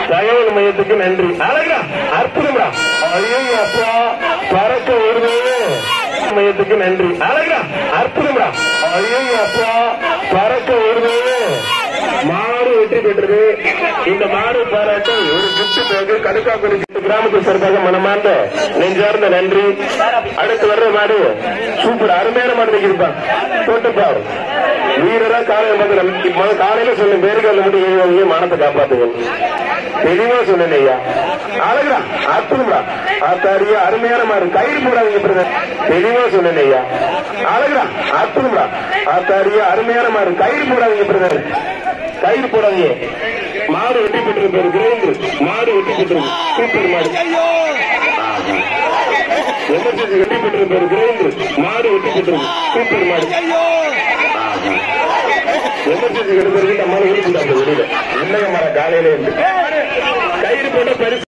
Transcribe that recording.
தகவல் மையத்துக்கு நன்றி அழகா அற்புதம்டா ஐயோ அப்பா பறக்க வருது மையத்துக்கு நன்றி அழகா அற்புதம்டா ஐயோ அப்பா பறக்க வருது மாடு வெற்றி பெற்றது இந்த மாடு பாராட்டு ஒரு கிஃப்ட் பேக்கு கடுக்காக்குடி கிராமத்து சார்பாக மனமார்ந்த நெஞ்சார்ந்த நன்றி அடுத்து வர்ற மாடு சூப்பர் அருமையான மாடு நிற்கிருப்பான் தோட்டப்பார் வீரரா காலையில வந்து நம்ம- இப்ப காலையில சொன்ன பேருக்கால மட்டும் ஏழுவாங்க மானத்தை காப்பாத்துங்க தெளிவா சொன்னேன் ஐயா அழகுடா அற்புதம்டா ஆத்தாரியா அருமையான மாடு கயிறு போடாதீங்க பிரதர் தெளிவா சொன்னேன் ஐயா அழகுடா அற்புதம்டா ஆத்தாரியா அருமையான மாடு கயிறு போடாதீங்க பிரதர் கயிறு போடாதீங்க மாடு வெட்டி பெற்று பேரு கிரேந்து மாடு வெட்டி பெற்று சூப்பர் மாடு எமர்ஜென்சி வெட்டி பெற்று பேரு கிரேந்து மாடு வெட்டி பெற்று சூப்பர் மாடு எமர்ஜென்சி கிடைக்கிறது நம்ம வெளியில இல்லைங்க மர காலையில இருந்து கயிறு போட்ட பரிசு